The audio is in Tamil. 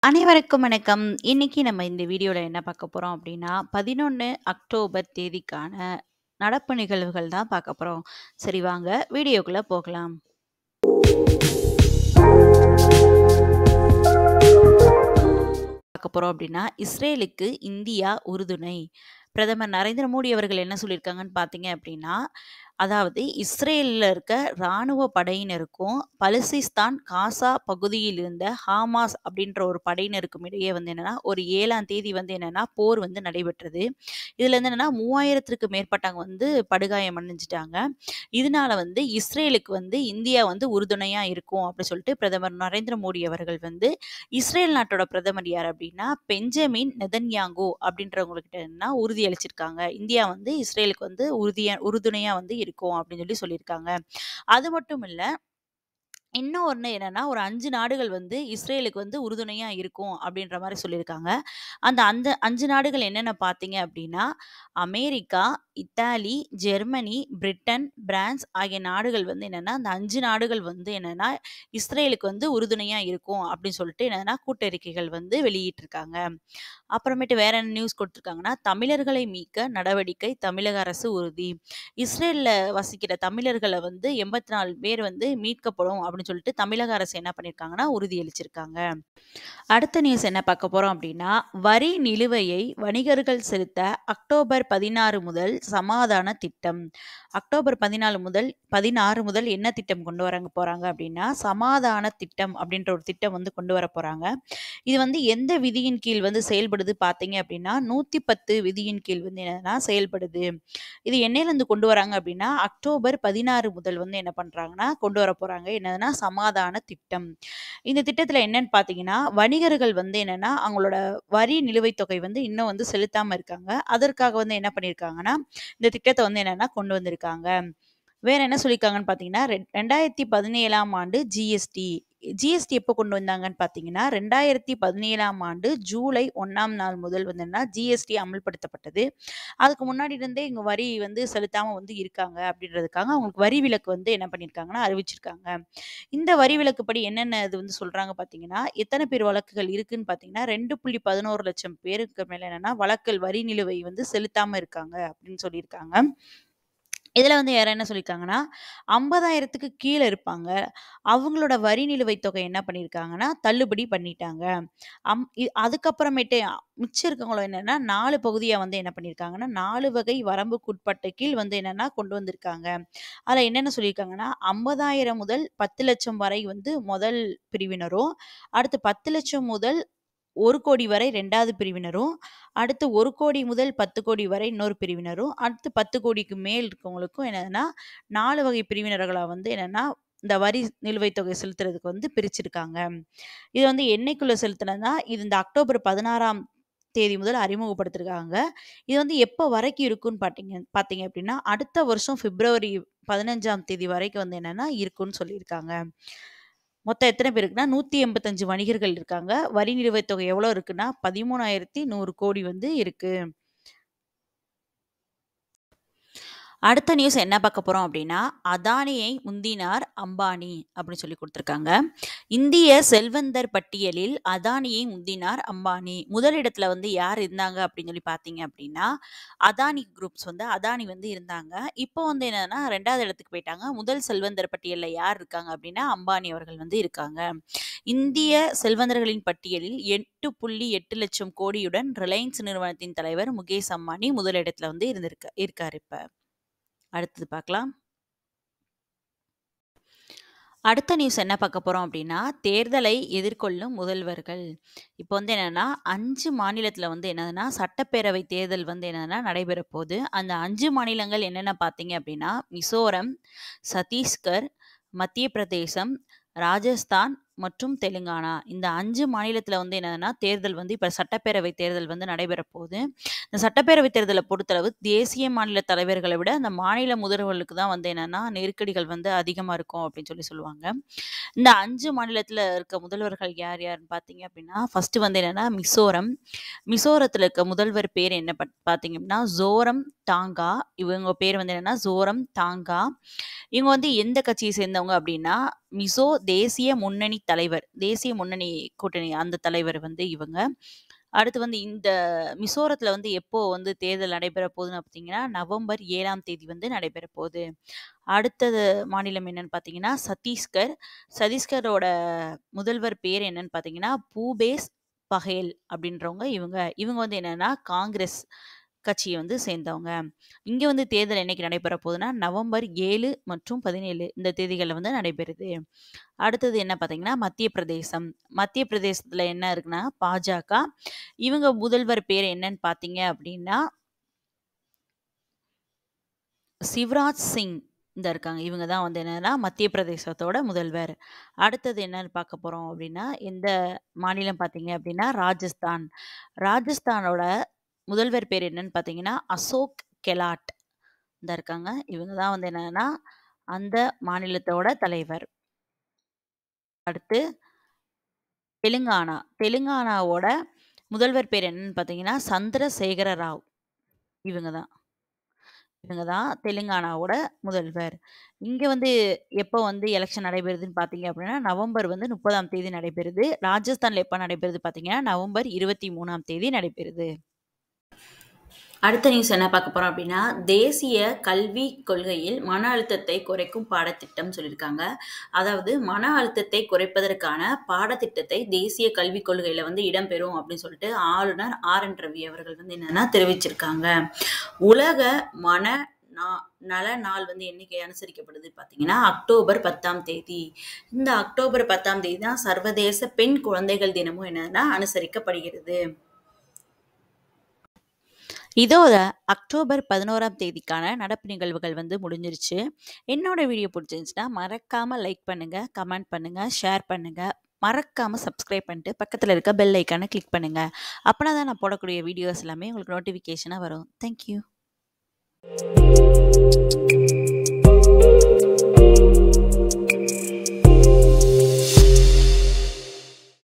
அனைவருக்கும் வணக்கம். இன்னைக்கு நம்ம இந்த வீடியோல என்ன பார்க்க போறோம் அப்டின்னா, 11 அக்டோபர் தேதிக்கான நடப்பு நிகழ்வுகள் தான் பார்க்க போறோம். சரி வாங்க வீடியோக்குள்ள போகலாம். பார்க்க போறோம் அப்டின்னா, இஸ்ரேலுக்கு இந்தியா உறுதுணை. பிரதமர் நரேந்திர மோடி அவர்கள் என்ன சொல்லியிருக்காங்கன்னு பார்த்தீங்க அப்டின்னா, அதாவது இஸ்ரேல்ல இருக்க ராணுவ படையினருக்கும், பலுசிஸ்தான், காசா பகுதியில் இருந்த ஹமாஸ் அப்டின்ற ஒரு படையினருக்கும் இடையே வந்து என்னன்னா, ஒரு 7ஆம் தேதி வந்து என்னன்னா, போர் வந்து நடைபெற்றது. இதுல வந்து என்னன்னா 3000த்திற்கு மேற்பட்டவங்க வந்து படுகாயம் அடைஞ்சுட்டாங்க. இதனால வந்து இஸ்ரேலுக்கு வந்து இந்தியா வந்து உறுதுணையா இருக்கும் அப்டி சொல்லிட்டு பிரதமர் நரேந்திர மோடி அவர்கள் வந்து இஸ்ரேல் நாட்டோட பிரதமர் யார் அப்டின்னா, பெஞ்சமின் நெதன்யாகு அப்டின்றவங்ககிட்ட என்னன்னா உறுதி அளிச்சிருக்காங்க. இந்தியா வந்து இஸ்ரேலுக்கு வந்து உறுதியா உறுதுணையா வந்து இருக்கும் அப்டின்னு சொல்லி சொல்லியிருக்காங்க. அது மட்டும் இல்ல. இன்னும் ஒண்ணு என்னன்னா, ஒரு 5 நாடுகள் வந்து இஸ்ரேலுக்கு வந்து உறுதுணையா இருக்கும் அப்டின்ற மாரி சொல்லியிருக்காங்க. அந்த அந்த 5 நாடுகள் என்னென்ன பார்த்தீங்க அப்டின்னா, America, Italy, Germany, Britain, France ஆகிய நாடுகள் வந்து என்னன்னா, அந்த 5 நாடுகள் வந்து என்னன்னா, இஸ்ரேலுக்கு வந்து உறுதுணையா இருக்கும் அப்டின்னு சொல்லிட்டு என்னன்னா, கூட்டறிக்கைகள் வந்து வெளியிட்டிருக்காங்க. அப்புறமேட்டு வேற என்ன நியூஸ் குடுத்துருக்காங்கன்னா, தமிழர்களை மீட்க நடவடிக்கை தமிழக அரசு உறுதி. இஸ்ரேல்ல வசிக்கிற தமிழர்கள வந்து 84 பேர் வந்து மீட்கப்படும் அப்டின்னு சொல்லிட்டு தமிழக அரசு என்ன பண்ணியிருக்காங்கன்னா, உறுதியளிச்சிருக்காங்க. அடுத்த நியூஸ் என்ன பார்க்க போறோம் அப்டின்னா, வரி நிலுவையை வணிகர்கள் செலுத்த அக்டோபர் 16 முதல் சமாதான திட்டம். அக்டோபர் 14 முதல் 16 முதல் என்ன திட்டம் கொண்டு வராங்க போறாங்க அப்டின்னா, சமாதான திட்டம் அப்டின்ற ஒரு திட்டம் வந்து கொண்டு வர போறாங்க. இது வந்து எந்த விதியின் கீழ் வந்து செயல்படுது பார்த்தீங்க அப்டின்னா, 110 விதியின் கீழ் வந்து என்னன்னா செயல்படுது. இது என்னையிலருந்து கொண்டு வராங்க அப்டின்னா, அக்டோபர் 16 முதல் வந்து என்ன பண்றாங்கன்னா, கொண்டு வர போறாங்க. என்னதுன்னா சமாதான திட்டம். இந்த திட்டத்துல என்னன்னு பார்த்தீங்கன்னா, வணிகர்கள் வந்து என்னன்னா, அவங்களோட வரி நிலுவைத் தொகை வந்து இன்னும் வந்து செலுத்தாம இருக்காங்க. அதற்காக வந்து என்ன பண்ணியிருக்காங்கன்னா, இந்த திட்டத்த வந்து என்னன்னா கொண்டு வந்திருக்காங்க. வேற என்ன சொல்லியிருக்காங்கன்னு பார்த்தீங்கன்னா, ரெ 2017ஆம் ஆண்டு ஜிஎஸ்டி. ஜிஎஸ்டி எப்போ கொண்டு வந்தாங்கன்னு பார்த்தீங்கன்னா, 2017ஆம் ஆண்டு ஜூலை 1ஆம் நாள் முதல் வந்து என்னன்னா, ஜிஎஸ்டி அமல்படுத்தப்பட்டது. அதுக்கு முன்னாடி இருந்தே இங்க வரி வந்து செலுத்தாம வந்து இருக்காங்க அப்டின்றதுக்காக அவங்களுக்கு வரி விலக்கு வந்து என்ன பண்ணியிருக்காங்கன்னா, அறிவிச்சிருக்காங்க. இந்த வரி விலக்குப்படி என்னென்ன இது வந்து சொல்றாங்க பார்த்தீங்கன்னா, எத்தன பேர் வழக்குகள் இருக்குன்னு பார்த்தீங்கன்னா, 2.11 லட்சம் பேருக்கு மேல என்னன்னா, வழக்குகள் வரி நிலுவை வந்து செலுத்தாம இருக்காங்க அப்டின்னு சொல்லியிருக்காங்க. இதுல வந்து வேற என்ன சொல்லியிருக்காங்கன்னா, 50,000த்துக்கு கீழ இருப்பாங்க. அவங்களோட வரி நிலுவைத் தொகை என்ன பண்ணியிருக்காங்கன்னா, தள்ளுபடி பண்ணிட்டாங்க. அம் இ அதுக்கப்புறமேட்டு மிச்சம் இருக்கவங்கள என்னன்னா, 4 பகுதியா வந்து என்ன பண்ணியிருக்காங்கன்னா, 4 வகை வரம்புக்குட்பட்ட கீழ் வந்து என்னன்னா கொண்டு வந்திருக்காங்க. அதுல என்னென்ன சொல்லியிருக்காங்கன்னா, 50,000 முதல் 10,00,000 வரை வந்து முதல் பிரிவினரும், அடுத்து 10,00,000 முதல் 1,00,00,000 வரை 2வது பிரிவினரும், அடுத்து 1,00,00,000 முதல் 10,00,00,000 வரை இன்னொரு பிரிவினரும், அடுத்து 10,00,00,000க்கு மேல் இருக்கவங்களுக்கும் என்னதுன்னா, 4 வகை பிரிவினர்களா வந்து என்னன்னா, இந்த வரி நிலுவைத் தொகை செலுத்துறதுக்கு வந்து பிரிச்சிருக்காங்க. இது வந்து என்னைக்குள்ள செலுத்துனதுன்னா, இது இந்த அக்டோபர் 16ஆம் தேதி முதல் அறிமுகப்படுத்திருக்காங்க. இது வந்து எப்ப வரைக்கும் இருக்குன்னு பார்த்தீங்க பார்த்தீங்க அப்டின்னா, அடுத்த வருஷம் பிப்ரவரி 15ஆம் தேதி வரைக்கும் வந்து என்னன்னா, இருக்குன்னு சொல்லியிருக்காங்க. மொத்தம் எத்தன பேர் இருக்குன்னா, 185 வணிகர்கள் இருக்காங்க. வரி நிலுவைத் தொகை எவ்வளோ இருக்குன்னா, 13,100,00,00,000 வந்து இருக்கு. அடுத்த நியூஸ் என்ன பார்க்க போறோம் அப்டின்னா, அதானியை முந்தினார் அம்பானி அப்டின்னு சொல்லி குடுத்துருக்காங்க. இந்திய செல்வந்தர் பட்டியலில் அதானியை முந்தினார் அம்பானி. முதலிடத்துல வந்து யார் இருந்தாங்க அப்டின்னு சொல்லி பார்த்தீங்க அப்டின்னா, அதானி குரூப்ஸ் வந்து அதானி வந்து இருந்தாங்க. இப்போ வந்து என்னன்னா 2வது இடத்துக்கு போயிட்டாங்க. முதல் செல்வந்தர் பட்டியல்ல யார் இருக்காங்க அப்டின்னா, அம்பானி அவர்கள் வந்து இருக்காங்க. இந்திய செல்வந்தர்களின் பட்டியலில் 8.8 லட்சம் கோடியுடன் ரிலையன்ஸ் நிறுவனத்தின் தலைவர் முகேஷ் அம்பானி முதலிடத்துல வந்து இருந்திருக்க இருக்காரு இப்ப. அடுத்தது பார்க்கலாம். அடுத்த நியூஸ் என்ன பார்க்க போறோம் அப்டின்னா, தேர்தலை எதிர்கொள்ளும் முதல்வர்கள். இப்போ வந்து என்னன்னா, 5 மாநிலத்தில வந்து என்னதுன்னா, சட்டப்பேரவை தேர்தல் வந்து என்னன்னா நடைபெறப் போது. அந்த 5 மாநிலங்கள் என்னென்ன பார்த்தீங்க அப்டின்னா, மிசோரம், சத்தீஸ்கர், மத்திய பிரதேசம், ராஜஸ்தான் மற்றும் தெலுங்கானா. இந்த 5 மாநிலத்தில வந்து என்னதுன்னா, தேர்தல் வந்து இப்ப சட்டப்பேரவை தேர்தல் வந்து நடைபெறப் போது. இந்த சட்டப்பேரவை தேர்தல பொறுத்தளவு தேசிய மாநில தலைவர்கள விட, அந்த மாநில முதல்வர்களுக்கு தான் வந்து என்னன்னா, நெருக்கடிகள் வந்து அதிகமா இருக்கும் அப்டின்னு சொல்லி சொல்லுவாங்க. இந்த 5 மாநிலத்தில இருக்க முதல்வர்கள் யார் யாருன்னு பார்த்தீங்க அப்டின்னா, ஃபர்ஸ்ட்டு வந்து என்னன்னா மிசோரம். மிசோரத்தில இருக்க முதல்வர் பேர் என்ன பட் பார்த்தீங்க அப்டின்னா, ஜோரம் டாங்கா. இவங்க பேர் வந்து என்னன்னா, ஜோரம் தாங்கா. இவங்க வந்து எந்த கட்சியை சேர்ந்தவங்க அப்டின்னா, மிசோ தேசிய முன்னணி தலைவர். தேசிய முன்னணி கூட்டணி அந்த தலைவர் வந்து இவங்க. அடுத்து வந்து இந்த மிசோரத்தில வந்து எப்போ வந்து தேர்தல் நடைபெற போகுதுன்னு பார்த்தீங்கன்னா, நவம்பர் 7ஆம் தேதி வந்து நடைபெற போகுது. அடுத்தது மாநிலம் என்னன்னு பார்த்தீங்கன்னா, சத்தீஸ்கர். சத்தீஸ்கரோட முதல்வர் பேர் என்னன்னு பார்த்தீங்கன்னா, பூபேஸ் பகேல் அப்படின்றவங்க இவங்க. இவங்க வந்து என்னன்னா, காங்கிரஸ் கட்சிய வந்து சேர்ந்தவங்க. இங்க வந்து தேர்தல் என்னைக்கு நடைபெற போகுதுன்னா, நவம்பர் 7 மற்றும் 17 இந்த தேதிகள்ல வந்து நடைபெறுது. அடுத்தது என்ன பார்த்தீங்கன்னா, மத்திய பிரதேசம். மத்திய பிரதேசத்தில என்ன இருக்குன்னா, பாஜக. இவங்க முதல்வர் பேர் என்னன்னு பார்த்தீங்க அப்படின்னா சிவராஜ் சிங் இந்த இருக்காங்க. இவங்க தான் வந்து என்னன்னா, மத்திய பிரதேசத்தோட முதல்வர். அடுத்தது என்னன்னு பார்க்க போறோம் அப்படின்னா, எந்த மாநிலம் பார்த்தீங்க அப்படின்னா, ராஜஸ்தான். ராஜஸ்தானோட முதல்வர் பேர் என்னன்னு பார்த்தீங்கன்னா, அசோக் கெலாட். இந்த இருக்காங்க. இவங்க தான் வந்து என்னன்னா, அந்த மாநிலத்தோட தலைவர். அடுத்து தெலுங்கானா. தெலுங்கானாவோட முதல்வர் பேர் என்னன்னு பார்த்தீங்கன்னா, சந்திரசேகர ராவ். இவங்க தான். இவங்க தான் தெலுங்கானாவோட முதல்வர். இங்க வந்து எப்போ வந்து எலக்ஷன் நடைபெறுதுன்னு பார்த்தீங்க அப்படின்னா, நவம்பர் வந்து 30ஆம் தேதி நடைபெறுது. ராஜஸ்தான்ல எப்ப நடைபெறுது பார்த்தீங்கன்னா, நவம்பர் 23ஆம் தேதி நடைபெறுது. அடுத்த நியூஸ் என்ன பார்க்க போறோம் அப்படின்னா, தேசிய கல்விக் கொள்கையில் மன அழுத்தத்தை குறைக்கும் பாடத்திட்டம் சொல்லியிருக்காங்க. அதாவது மன அழுத்தத்தை குறைப்பதற்கான பாடத்திட்டத்தை தேசிய கல்விக் கொள்கையில வந்து இடம்பெறும் அப்படின்னு சொல்லிட்டு ஆளுநர் ஆர். என். ரவி அவர்கள் வந்து என்னன்னா தெரிவிச்சிருக்காங்க. உலக மன நா நல நாள் வந்து என்னைக்கு அனுசரிக்கப்படுது பார்த்தீங்கன்னா, அக்டோபர் 10ஆம் தேதி. இந்த அக்டோபர் 10ஆம் தேதி தான் சர்வதேச பெண் குழந்தைகள் தினமும் என்னன்னா அனுசரிக்கப்படுகிறது. இதோட அக்டோபர் 11ஆம் தேதிக்கான நடப்பு நிகழ்வுகள் வந்து முடிஞ்சிருச்சு. என்னோட வீடியோ பிடிச்சிருந்துச்சுன்னா, மறக்காம லைக் பண்ணுங்க, கமெண்ட் பண்ணுங்க, ஷேர் பண்ணுங்க. மறக்காம சப்ஸ்கிரைப் பண்ணிட்டு பக்கத்தில இருக்க பெல் ஐகான கிளிக் பண்ணுங்க. அப்பனா தான் நான் போடக்கூடிய வீடியோஸ் எல்லாமே உங்களுக்கு நோட்டிஃபிகேஷனா வரும். Thank you.